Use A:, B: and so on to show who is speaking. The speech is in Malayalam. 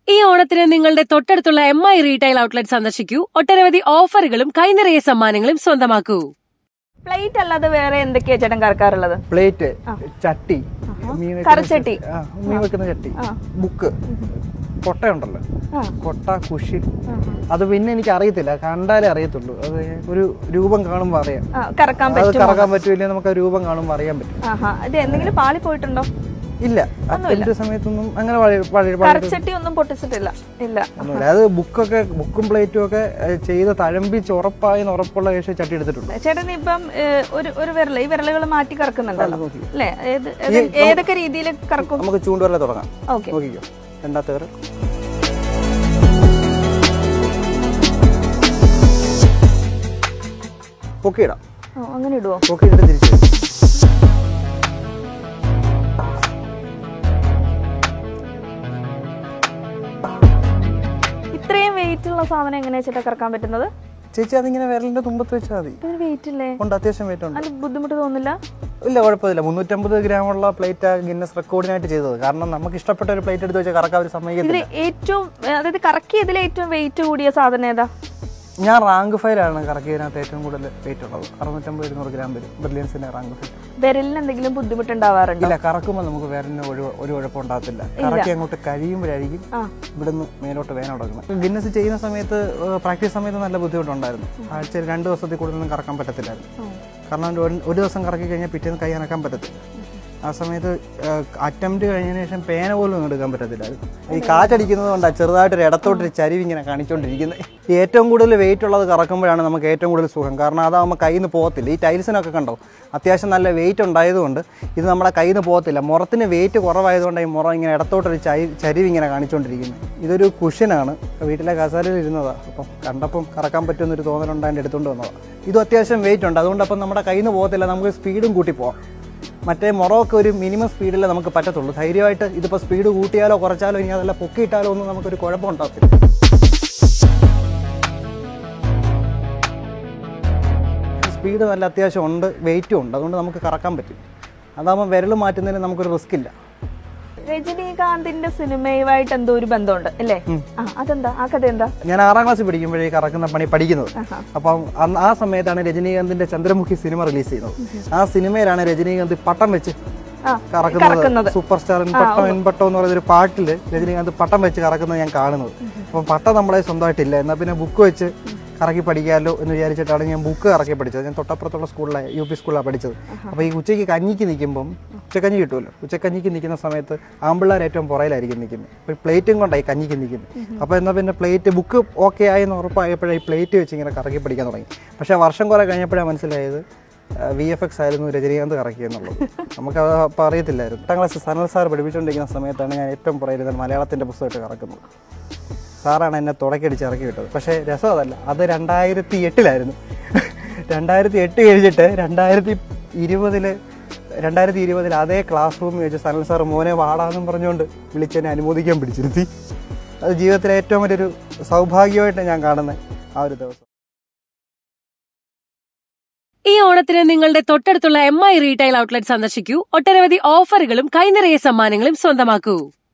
A: ഈ ഓണത്തിന് നിങ്ങളുടെ തൊട്ടടുത്തുള്ള എം ഐ റീറ്റെയിൽ ഔട്ട്ലെറ്റ് സന്ദർശിക്കൂ ഒട്ടനവധി ഓഫറുകളും കൈനിറയ സമ്മാനങ്ങളും സ്വന്തമാക്കൂ
B: പ്ലേറ്റ് അല്ലാതെ വേറെ എന്തൊക്കെയാ ചേട്ടൻ കറക്കാറുള്ളത്
C: പ്ലേറ്റ് ചട്ടി മീൻ വെക്കുന്ന
B: കറിച്ചട്ടി.
C: ചട്ടി. ആ, മീൻ വെക്കുന്ന ചട്ടി ബുക്ക് കൊട്ടയുണ്ടല്ലോ കൊട്ട കുഷി അത് പിന്നെ എനിക്ക് അറിയത്തില്ല കണ്ടാലേ അറിയത്തുള്ളൂ അത് ഒരു രൂപം കാണുമ്പോൾ അറിയാം
B: ആ, കറക്കാൻ
C: അത്
B: പറ്റും
C: കറക്കാൻ പറ്റൂല നമുക്ക് ആ രൂപം കാണുമ്പോൾ അറിയാൻ പറ്റും
B: ആഹാ ഇത് എന്തെങ്കിലും പാളി പോയിട്ടുണ്ടോ
C: ഇല്ല അറ്റൻഡ് സമയത്തൊന്നും അങ്ങനെ വഴി വഴി വഴി-
B: കറച്ചട്ടി ഒന്നും പൊട്ടിച്ചിട്ടില്ല ഇല്ല
C: ഒന്നുമില്ല അത് ബുക്കൊക്കെ ബുക്കും പ്ലേറ്റും ഒക്കെ ഏഹ്, ചെയ്ത് തഴമ്പിച്ച് ഉറപ്പായെന്ന് ഉറപ്പുള്ള ശേഷം ചട്ടി എടുത്തിട്ടുണ്ട്
B: ചേട്ടൻ ഇപ്പം ഏഹ്, ഒരു ഒരു വിരൽ ഈ വിരലുകൾ മാറ്റി കറക്കുന്നുണ്ടല്ലോ അല്ലേ ഏത് ഏത്- ഏതൊക്കെ രീതിയിൽ കറക്കും
C: നമുക്ക് ചൂണ്ടുവരലെ തുടങ്ങാം
B: ഓക്കെ
C: നോക്കിക്കോ രണ്ടാമത്തെ വിരൽ പൊക്കിയിടാം
B: അങ്ങനെ ഇടുവോ
C: പൊക്കിയിട്ട് തിരിച്ചു
B: ഇത്രയും വെയിറ്റ് ഉള്ള സാധനം എങ്ങനെയാ ചേട്ടാ കറക്കാൻ പറ്റുന്നത്
C: ചേച്ചി അതിങ്ങനെ വിരലിന്റെ തുമ്പത്ത് വെച്ചാൽ മതി
B: ഇതിന് വെയിറ്റ് ഇല്ലേ
C: ഉണ്ട് അത്യാവശ്യം വെയിറ്റ് ഉണ്ട്
B: അതിന് ബുദ്ധിമുട്ട് തോന്നില്ല
C: ഇല്ല കുഴപ്പമില്ല മുന്നൂറ്റമ്പത് ഗ്രാമുള്ള പ്ലേറ്റ് ഗിന്നസ് റെക്കോർഡിനായിട്ട് ചെയ്തത് കാരണം നമുക്ക് ഇഷ്ടപ്പെട്ട ഒരു പ്ലേറ്റ് എടുത്ത് വെച്ചാൽ കറക്കാൻ അവർ സമ്മതിക്കത്തില്ല
B: ഇതിൽ ഏറ്റവും അതായത് കറക്കിയതിൽ ഏറ്റവും വെയിറ്റ് കൂടിയ സാധനം ഏതാ
C: ഞാൻ റാങ്ക് ഫയലാണ് കറക്കിയതിനകത്ത് ഏറ്റവും കൂടുതൽ വെയിറ്റ് ഉള്ളത് അറുന്നൂറ്റമ്പത് ഇരുന്നൂറ് ഗ്രാം വരും ബ്രില്യൻസിന്റെ റാങ്ക് ഫയൽ
B: വിരലിന് എന്തെങ്കിലും ബുദ്ധിമുട്ടുണ്ടാവാറുണ്ടോ
C: ഇല്ല കറക്കുമ്പോൾ നമുക്ക് വേറെ ഒരു ഒരു കുഴപ്പം ഉണ്ടാകത്തില്ല കറക്കി അങ്ങോട്ട് കഴിയുമ്പോഴായിരിക്കും
B: ആ.
C: ഇവിടുന്ന് മേലോട്ട് വേന തുടങ്ങുന്നത് ഗിന്നസ് ചെയ്യുന്ന സമയത്ത് പ്രാക്ടീസ് സമയത്ത് നല്ല ബുദ്ധിമുട്ടുണ്ടായിരുന്നു ആഴ്ചയിൽ രണ്ട് ദിവസത്തിൽ കൂടുതലൊന്നും കറക്കാൻ പറ്റത്തില്ലായിരുന്നു കാരണം ഒരു ഒരു ദിവസം കറക്കി കഴിഞ്ഞാൽ പിറ്റേന്ന് കൈ അനക്കാൻ പറ്റത്തില്ല ആ സമയത്ത് അറ്റംപ്റ്റ് കഴിഞ്ഞതിന് ശേഷം പേന പോലും ഒന്നും എടുക്കാൻ പറ്റത്തില്ലായിരുന്നു ഈ കാറ്റടിക്കുന്നത് കൊണ്ടാണ് ചെറുതായിട്ടൊരു ഇടത്തോട്ടൊരു ചരിവ് ഇങ്ങനെ കാണിച്ചുകൊണ്ടിരിക്കുന്നത് ഈ ഏറ്റവും കൂടുതൽ വെയിറ്റ് ഉള്ളത് കറക്കുമ്പോഴാണ് നമുക്ക് ഏറ്റവും കൂടുതൽ സുഖം കാരണം അതാകുമ്പോൾ കയ്യിൽ നിന്ന് പോകത്തില്ല ഈ ടൈൽസിനൊക്കെ കണ്ടോ അത്യാവശ്യം നല്ല വെയിറ്റ് ഉണ്ടായതുകൊണ്ട് ഇത് നമ്മുടെ കയ്യിൽ നിന്ന് പോകത്തില്ല മുറത്തിന് വെയിറ്റ് കുറവായതുകൊണ്ട് ഈ മുറ ഇങ്ങനെ ഇടത്തോട്ടൊരു ചരി ചരിവ് ഇങ്ങനെ കാണിച്ചുകൊണ്ടിരിക്കുന്നത് ഇതൊരു കുഷ്യനാണ് വീട്ടിലെ കസാരയിൽ ഇരുന്നതാണ് അപ്പം കണ്ടപ്പം കറക്കാൻ പറ്റുമെന്നൊരു തോന്നലുണ്ടായിട്ട് എടുത്തുകൊണ്ട് വന്നതാണ് ഇതും അത്യാവശ്യം വെയിറ്റ് ഉണ്ട് അതുകൊണ്ട് അപ്പം നമ്മുടെ കയ്യിൽ നിന്ന് പോകത്തില്ല നമുക്ക് സ്പീഡും കൂട്ടി പോകാം മറ്റേ മൊറോക്ക് ഒരു മിനിമം സ്പീഡിലേ നമുക്ക് പറ്റത്തുള്ളൂ ധൈര്യമായിട്ട് ഇതിപ്പോൾ സ്പീഡ് കൂട്ടിയാലോ കുറച്ചാലോ ഇനി അതല്ല പൊക്കിയിട്ടാലോ ഒന്നും നമുക്കൊരു കുഴപ്പം ഉണ്ടാകത്തില്ല സ്പീഡ് നല്ല അത്യാവശ്യം ഉണ്ട് വെയിറ്റും ഉണ്ട് അതുകൊണ്ട് നമുക്ക് കറക്കാൻ പറ്റും അതാകുമ്പോൾ വിരൽ മാറ്റുന്നതിന് നമുക്കൊരു റിസ്ക് ഇല്ല
B: രജനീകാന്തിന്റെ സിനിമയുമായിട്ട് എന്തോ ഒരു ബന്ധമുണ്ട് അല്ലേ ആ അതെന്താ ആ കഥ എന്താ
C: ഞാൻ ആറാം ക്ലാസ് പഠിക്കുമ്പോഴേ കറക്കുന്ന പണി പഠിക്കുന്നത് അപ്പം അന്ന് ആ സമയത്താണ് രജനീകാന്തിന്റെ ചന്ദ്രമുഖി സിനിമ റിലീസ് ചെയ്യുന്നത് ആ സിനിമയിലാണ് രജനീകാന്ത് പട്ടം വെച്ച്
B: ആ
C: കറക്കുന്നത്
B: കറക്കുന്നത്.
C: സൂപ്പർ സ്റ്റാർ പട്ടം എൻപട്ടോ എന്ന് പറയുന്ന ഒരു പാട്ടിൽ രജനീകാന്ത് പട്ടം വെച്ച് കറക്കുന്നത് ഞാൻ കാണുന്നത് അപ്പം പട്ടം നമ്മളെ സ്വന്തമായിട്ടില്ല എന്നാൽ പിന്നെ ബുക്ക് വെച്ച് കറക്കി പഠിക്കാമല്ലോ എന്ന് വിചാരിച്ചിട്ടാണ് ഞാൻ ബുക്ക് കറക്കി പഠിച്ചത് ഞാൻ തൊട്ടപ്പുറത്തുള്ള സ്കൂളിലാണ് യു പി സ്കൂളിലാണ് പഠിച്ചത് അപ്പോൾ ഈ ഉച്ചയ്ക്ക് കഞ്ഞിക്ക് നിൽക്കുമ്പം ഉച്ചക്കഞ്ഞി കിട്ടുമല്ലോ ഉച്ചക്കഞ്ഞിക്ക് നിൽക്കുന്ന സമയത്ത് ആമ്പിള്ളേർ ഏറ്റവും പുറയിലായിരിക്കും നിൽക്കുന്നത് അപ്പോൾ പ്ലേറ്റും കൊണ്ടായി കഞ്ഞിക്ക് നിൽക്കുന്നത് അപ്പോൾ എന്നാൽ പിന്നെ പ്ലേറ്റ് ബുക്ക് ഓക്കെ ആയെന്ന് ഉറപ്പായപ്പോഴേ ഈ പ്ലേറ്റ് വെച്ച് ഇങ്ങനെ കറക്കി പഠിക്കാൻ തുടങ്ങി പക്ഷേ വർഷം കുറേ കഴിഞ്ഞപ്പോഴാണ് മനസ്സിലായത് വി എഫ് എക്സ് ആയിരുന്നു രജനീകാന്ത് കറക്കിയെന്നുള്ളത് നമുക്ക് അത് അപ്പോൾ അറിയത്തില്ലായിരുന്നു എട്ടാം ക്ലാസ് സനൽ സാർ പഠിപ്പിച്ചുകൊണ്ടിരിക്കുന്ന സമയത്താണ് ഞാൻ ഏറ്റവും പുറകിൽ മലയാളത്തിൻ്റെ പുസ്തകമായിട്ട് കറക്കുന്നത് സാറാണ് എന്നെ തുടക്കടിച്ച് ഇറക്കി വിട്ടത് പക്ഷേ രസം അതല്ല അത് രണ്ടായിരത്തി എട്ടിലായിരുന്നു രണ്ടായിരത്തി എട്ട് കഴിഞ്ഞിട്ട് രണ്ടായിരത്തി ഇരുപതില് രണ്ടായിരത്തി ഇരുപതിൽ അതേ ക്ലാസ് റൂമിൽ വെച്ച് സനൽ സാർ മോനെ വാടാന്നും പറഞ്ഞുകൊണ്ട് വിളിച്ചെന്നെ അനുമോദിക്കാൻ പിടിച്ചിരുത്തി അത് ജീവിതത്തിലെ ഏറ്റവും വലിയൊരു സൗഭാഗ്യമായിട്ട് ഞാൻ കാണുന്നത് ആ ഒരു ദിവസം
A: ഈ ഓണത്തിന് നിങ്ങളുടെ തൊട്ടടുത്തുള്ള എം ഐ റീറ്റെയിൽ ഔട്ട്ലെറ്റ് സന്ദർശിക്കൂ ഒട്ടനവധി ഓഫറുകളും കൈനിറയ സമ്മാനങ്ങളും സ്വന്തമാക്കൂ